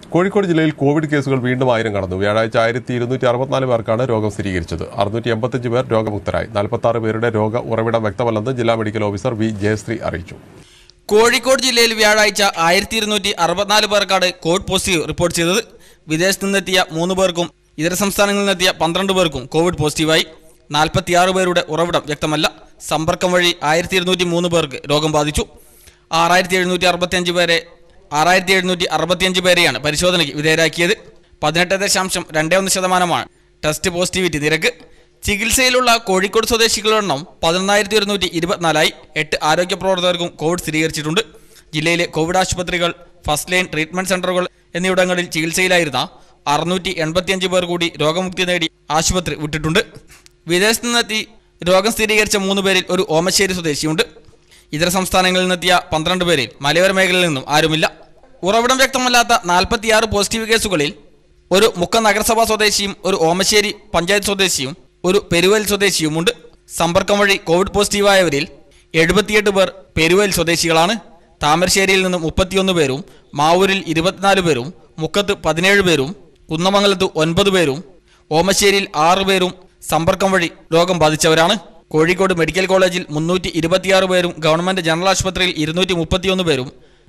കോഴിക്കോട് ജില്ലയിൽ കോവിഡ് കേസുകൾ വീണ്ടും ആയിരം കടന്നു വ്യാഴാഴ്ച ആയിരത്തി ഇരുന്നൂറ്റി അറുപത്തിനാല് പേർക്കാണ് രോഗം സ്ഥിരീകരിച്ചത് അറുന്നൂറ്റി എൺപത്തഞ്ച് പേർ രോഗമുക്തരായി നാൽപ്പത്തി ആറ് പേരുടെ രോഗ ഉറവിടം വ്യക്തമല്ലെന്ന് ജില്ലാ മെഡിക്കൽ ഓഫീസർ വി ജയശ്രീ അറിയിച്ചു കോഴിക്കോട് ജില്ലയിൽ വ്യാഴാഴ്ച ആയിരത്തി ഇരുന്നൂറ്റി അറുപത്തിനാല് പേർക്കാണ് കോവിഡ് പോസിറ്റീവ് റിപ്പോർട്ട് ചെയ്തത് വിദേശത്തു നിന്നെത്തിയ മൂന്ന് പേർക്കും ഇതര സംസ്ഥാനങ്ങളിൽ നിന്നെത്തിയ പന്ത്രണ്ട് പേർക്കും കോവിഡ് പോസിറ്റീവായി നാൽപ്പത്തിയാറ് പേരുടെ ഉറവിടം വ്യക്തമല്ല സമ്പർക്കം വഴി ആയിരത്തി ഇരുന്നൂറ്റി മൂന്ന് പേർക്ക് രോഗം ബാധിച്ചു ആറായിരത്തി എഴുന്നൂറ്റി അറുപത്തിയഞ്ച് പേരെ ആറായിരത്തി എഴുന്നൂറ്റി അറുപത്തിയഞ്ച് പേരെയാണ് പരിശോധനയ്ക്ക് വിധേയരാക്കിയത് പതിനെട്ട് ദശാംശം രണ്ട് ഒന്ന് ശതമാനമാണ് ടെസ്റ്റ് പോസിറ്റിവിറ്റി നിരക്ക് ചികിത്സയിലുള്ള കോഴിക്കോട് സ്വദേശികളുടെ എണ്ണം പതിനൊന്നായിരത്തി ഒരുന്നൂറ്റി ഇരുപത്തിനാലായി എട്ട് ആരോഗ്യ പ്രവർത്തകർക്കും കോവിഡ് സ്ഥിരീകരിച്ചിട്ടുണ്ട് ജില്ലയിലെ കോവിഡ് ആശുപത്രികൾ ഫസ്റ്റ് ലൈൻ ട്രീറ്റ്മെന്റ് സെന്ററുകൾ എന്നിവിടങ്ങളിൽ ചികിത്സയിലായിരുന്ന അറുന്നൂറ്റി എൺപത്തിയഞ്ച് പേർ കൂടി രോഗമുക്തി നേടി ആശുപത്രി വിട്ടിട്ടുണ്ട് വിദേശത്തു നിന്നെത്തി രോഗം സ്ഥിരീകരിച്ച മൂന്ന് പേരിൽ ഒരു ഓമശ്ശേരി സ്വദേശിയുണ്ട് ഇതര സംസ്ഥാനങ്ങളിൽ നിന്നെത്തിയ പന്ത്രണ്ട് പേരിൽ മലയോര മേഖലയിൽ നിന്നും ആരുമില്ല ഉറവിടം വ്യക്തമല്ലാത്ത നാൽപ്പത്തിയാറ് പോസിറ്റീവ് കേസുകളിൽ ഒരു മുക്ക നഗരസഭാ സ്വദേശിയും ഒരു ഓമശ്ശേരി പഞ്ചായത്ത് സ്വദേശിയും ഒരു പെരുവൽ സ്വദേശിയുമുണ്ട് സമ്പർക്കം വഴി കോവിഡ് പോസിറ്റീവായവരിൽ എഴുപത്തിയെട്ട് പേർ പെരുവൽ സ്വദേശികളാണ് താമരശ്ശേരിയിൽ നിന്ന് മുപ്പത്തിയൊന്ന് പേരും മാവൂരിൽ ഇരുപത്തിനാല് പേരും മുക്കത്ത് പതിനേഴ് പേരും കുന്നമംഗലത്ത് ഒൻപത് പേരും ഓമശ്ശേരിയിൽ ആറ് പേരും സമ്പർക്കം വഴി രോഗം ബാധിച്ചവരാണ് കോഴിക്കോട് മെഡിക്കൽ കോളേജിൽ മുന്നൂറ്റി ഇരുപത്തിയാറ് പേരും ഗവൺമെന്റ് ജനറൽ ആശുപത്രിയിൽ ഇരുന്നൂറ്റി മുപ്പത്തിയൊന്ന് പേരും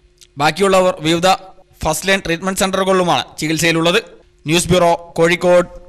ബാക്കിയുള്ളവർ വിവിധ ഫസ്റ്റ് ലൈൻ ട്രീറ്റ്മെന്റ് സെന്ററുകളിലുമാണ് ചികിത്സയിലുള്ളത് ന്യൂസ് ബ്യൂറോ കോഴിക്കോട്